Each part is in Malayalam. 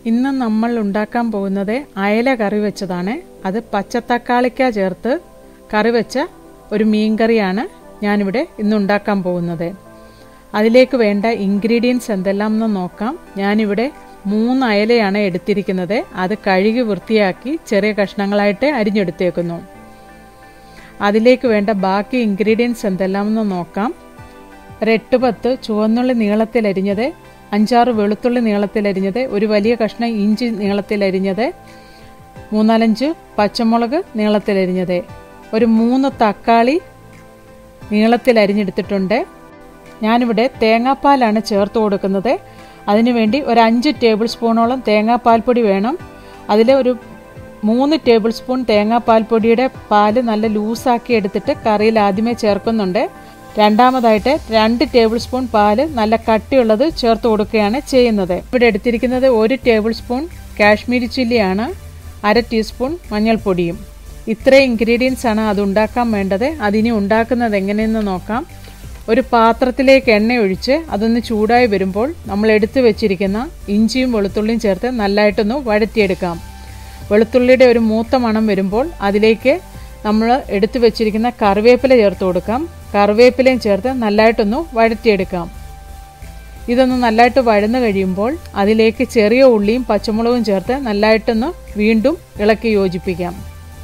ഇന്ന് നമ്മൾ ഉണ്ടാക്കാൻ പോകുന്നത് അയല കറി വെച്ചതാണ് അത് പച്ചത്തക്കാളിക്ക ചേർത്ത് കറി വെച്ച ഒരു മീൻ കറിയാണ് ഞാനിവിടെ ഇന്ന് ഉണ്ടാക്കാൻ പോകുന്നത് അതിലേക്ക് വേണ്ട ഇൻഗ്രീഡിയൻസ് എന്തെല്ലാം എന്ന് നോക്കാം ഞാനിവിടെ മൂന്ന് അയലയാണ് എടുത്തിരിക്കുന്നത് അത് കഴുകി വൃത്തിയാക്കി ചെറിയ കഷ്ണങ്ങളായിട്ട് അരിഞ്ഞെടുത്തേക്കുന്നു അതിലേക്ക് വേണ്ട ബാക്കി ഇൻഗ്രീഡിയൻസ് എന്തെല്ലാമെന്ന് നോക്കാം ഒരു എട്ട് പത്ത് ചുവന്നുള്ളി നീളത്തിലരിഞ്ഞത് അഞ്ചാറ് വെളുത്തുള്ളി നീളത്തിലരിഞ്ഞത് ഒരു വലിയ കഷ്ണം ഇഞ്ചി നീളത്തിലരിഞ്ഞത് മൂന്നാലഞ്ച് പച്ചമുളക് നീളത്തിലരിഞ്ഞത് ഒരു മൂന്ന് തക്കാളി നീളത്തിലരിഞ്ഞെടുത്തിട്ടുണ്ട് ഞാനിവിടെ തേങ്ങാപ്പാലാണ് ചേർത്ത് കൊടുക്കുന്നത് അതിനുവേണ്ടി ഒരു അഞ്ച് ടേബിൾ സ്പൂണോളം തേങ്ങാപ്പാൽപ്പൊടി വേണം അതിൽ ഒരു മൂന്ന് ടേബിൾ സ്പൂൺ തേങ്ങാപ്പാൽപ്പൊടിയുടെ പാല് നല്ല ലൂസാക്കി എടുത്തിട്ട് കറിയിൽ ആദ്യമേ ചേർക്കുന്നുണ്ട് രണ്ടാമതായിട്ട് രണ്ട് ടേബിൾ സ്പൂൺ പാല് നല്ല കട്ടിയുള്ളത് ചേർത്ത് കൊടുക്കുകയാണ് ചെയ്യുന്നത് ഇവിടെ എടുത്തിരിക്കുന്നത് ഒരു ടേബിൾ സ്പൂൺ കാശ്മീരി ചില്ലിയാണ് അര ടീസ്പൂൺ മഞ്ഞൾപ്പൊടിയും ഇത്രയും ഇൻഗ്രീഡിയൻസ് ആണ് അത് ഉണ്ടാക്കാൻ വേണ്ടത് അതിനി ഉണ്ടാക്കുന്നത് എങ്ങനെയെന്ന് നോക്കാം ഒരു പാത്രത്തിലേക്ക് എണ്ണ ഒഴിച്ച് അതൊന്ന് ചൂടായി വരുമ്പോൾ നമ്മൾ എടുത്തു വെച്ചിരിക്കുന്ന ഇഞ്ചിയും വെളുത്തുള്ളിയും ചേർത്ത് നല്ലതായിട്ടൊന്ന് വഴറ്റിയെടുക്കാം വെളുത്തുള്ളിയുടെ ഒരു മൂത്ത മണം വരുമ്പോൾ അതിലേക്ക് നമ്മൾ എടുത്തു വെച്ചിരിക്കുന്ന കറിവേപ്പില ചേർത്ത് കൊടുക്കാം കറിവേപ്പിലയും ചേർത്ത് നല്ലതായിട്ടൊന്ന് വഴറ്റിയെടുക്കാം ഇതൊന്ന് നല്ലതായിട്ട് വഴന്നു കഴിയുമ്പോൾ അതിലേക്ക് ചെറിയ ഉള്ളിയും പച്ചമുളകും ചേർത്ത് നല്ലതായിട്ടൊന്ന് വീണ്ടും ഇളക്കി യോജിപ്പിക്കാം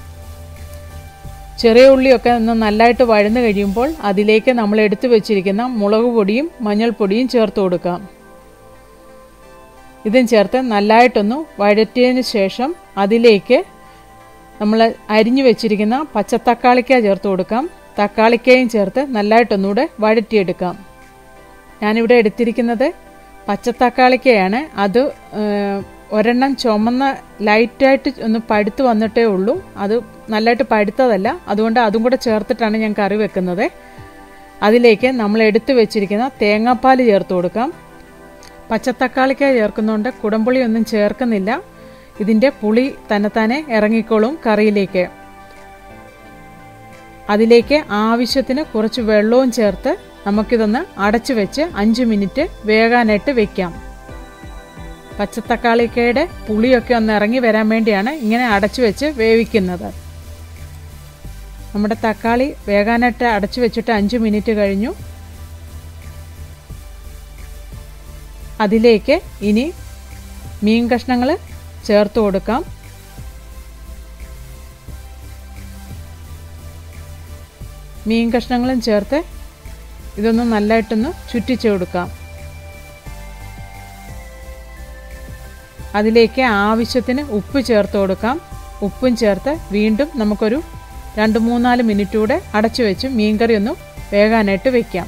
ചെറിയ ഉള്ളിയൊക്കെ ഒന്ന് നല്ലതായിട്ട് വഴന്നു കഴിയുമ്പോൾ അതിലേക്ക് നമ്മൾ എടുത്തു വെച്ചിരിക്കുന്ന മുളക് പൊടിയും മഞ്ഞൾപ്പൊടിയും ചേർത്ത് കൊടുക്കാം ഇതും ചേർത്ത് നല്ലതായിട്ടൊന്ന് വഴറ്റിയതിന് ശേഷം അതിലേക്ക് നമ്മൾ അരിഞ്ഞു വെച്ചിരിക്കുന്ന പച്ചത്തക്കാളിക്ക ചേർത്ത് കൊടുക്കാം തക്കാളിക്കയും ചേർത്ത് നല്ലതായിട്ടൊന്നുകൂടെ വഴറ്റിയെടുക്കാം ഞാനിവിടെ എടുത്തിരിക്കുന്നത് പച്ചത്തക്കാളിക്കയാണ് അത് ഒരെണ്ണം ചുമന്ന ലൈറ്റായിട്ട് ഒന്ന് പഴുത്ത് വന്നിട്ടേ ഉള്ളൂ അത് നല്ലതായിട്ട് പഴുത്തതല്ല അതുകൊണ്ട് അതും കൂടെ ചേർത്തിട്ടാണ് ഞാൻ കറി വെക്കുന്നത് അതിലേക്ക് നമ്മൾ എടുത്തു വെച്ചിരിക്കുന്ന തേങ്ങാപ്പാൽ ചേർത്ത് കൊടുക്കാം പച്ചത്തക്കാളിക്ക ചേർക്കുന്നതുകൊണ്ട് കുടംപുളി ഒന്നും ചേർക്കുന്നില്ല ഇതിൻ്റെ പുളി തന്നെത്താനെ ഇറങ്ങിക്കോളും കറിയിലേക്ക് അതിലേക്ക് ആവശ്യത്തിന് കുറച്ച് വെള്ളവും ചേർത്ത് നമുക്കിതൊന്ന് അടച്ചു വെച്ച് അഞ്ച് മിനിറ്റ് വേകാനായിട്ട് വെക്കാം പച്ചത്തക്കാളിക്കയുടെ പുളിയൊക്കെ ഒന്ന് ഇറങ്ങി വരാൻ വേണ്ടിയാണ് ഇങ്ങനെ അടച്ചു വെച്ച് വേവിക്കുന്നത് നമ്മുടെ തക്കാളി വേകാനായിട്ട് അടച്ചു വെച്ചിട്ട് അഞ്ച് മിനിറ്റ് കഴിഞ്ഞു അതിലേക്ക് ഇനി മീൻ കഷ്ണങ്ങൾ ചേർത്ത് കൊടുക്കാം മീൻ കഷ്ണങ്ങളും ചേർത്ത് ഇതൊന്ന് നല്ലതായിട്ടൊന്ന് ചുറ്റിച്ചു കൊടുക്കാം അതിലേക്ക് ആവശ്യത്തിന് ഉപ്പ് ചേർത്ത് കൊടുക്കാം ഉപ്പും ചേർത്ത് വീണ്ടും നമുക്കൊരു രണ്ട് മൂന്നാല് മിനിറ്റ് കൂടെ അടച്ചു വെച്ച് മീൻകറി ഒന്ന് വേകാനായിട്ട് വെക്കാം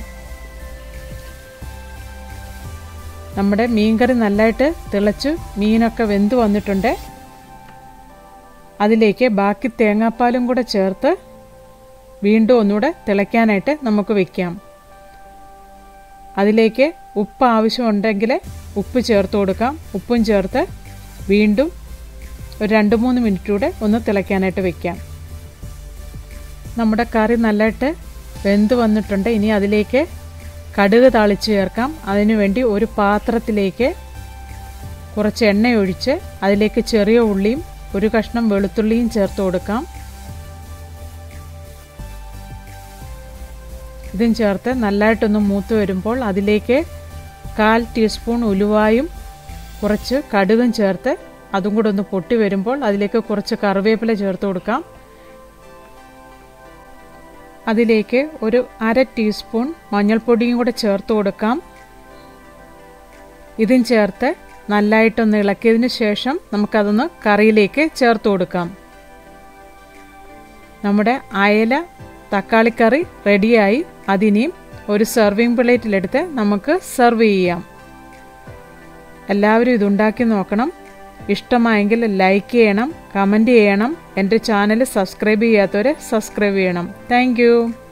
നമ്മുടെ മീൻകറി നല്ലതായിട്ട് തിളച്ച് മീനൊക്കെ വെന്ത് വന്നിട്ടുണ്ട് അതിലേക്ക് ബാക്കി തേങ്ങാപ്പാലും കൂടെ ചേർത്ത് വീണ്ടും ഒന്നുകൂടെ തിളയ്ക്കാനായിട്ട് നമുക്ക് വെക്കാം അതിലേക്ക് ഉപ്പ് ആവശ്യമുണ്ടെങ്കിൽ ഉപ്പ് ചേർത്ത് കൊടുക്കാം ഉപ്പും ചേർത്ത് വീണ്ടും ഒരു രണ്ട് മൂന്ന് മിനിറ്റ് കൂടെ ഒന്ന് തിളയ്ക്കാനായിട്ട് വെക്കാം നമ്മുടെ കറി നല്ലതായിട്ട് വെന്ത് വന്നിട്ടുണ്ട് ഇനി അതിലേക്ക് കടുക് താളിച്ച് ചേർക്കാം അതിനുവേണ്ടി ഒരു പാത്രത്തിലേക്ക് കുറച്ച് എണ്ണ ഒഴിച്ച് അതിലേക്ക് ചെറിയ ഉള്ളിയും ഒരു കഷ്ണം വെളുത്തുള്ളിയും ചേർത്ത് കൊടുക്കാം ഇതും ചേർത്ത് നല്ലതായിട്ടൊന്ന് മൂത്ത് വരുമ്പോൾ അതിലേക്ക് കാൽ ടീസ്പൂൺ ഉലുവായും കുറച്ച് കടുകും ചേർത്ത് അതും കൂടെ ഒന്ന് പൊട്ടി വരുമ്പോൾ അതിലേക്ക് കുറച്ച് കറിവേപ്പില ചേർത്ത് കൊടുക്കാം അതിലേക്ക് ഒരു അര ടീസ്പൂൺ മഞ്ഞൾപ്പൊടിയും കൂടെ ചേർത്ത് കൊടുക്കാം ഇതും ചേർത്ത് നല്ലതായിട്ടൊന്ന് ഇളക്കിയതിന് ശേഷം നമുക്കതൊന്ന് കറിയിലേക്ക് ചേർത്ത് കൊടുക്കാം നമ്മുടെ അയല തക്കാളിക്കറി റെഡിയായി അതിനെയും ഒരു സെർവിങ് പ്ലേറ്റിലെടുത്ത് നമുക്ക് സെർവ് ചെയ്യാം എല്ലാവരും ഇതുണ്ടാക്കി നോക്കണം ഇഷ്ടമായെങ്കിൽ ലൈക്ക് ചെയ്യണം കമൻറ്റ് ചെയ്യണം എൻ്റെ ചാനൽ സബ്സ്ക്രൈബ് ചെയ്യാത്തവർ സബ്സ്ക്രൈബ് ചെയ്യണം താങ്ക്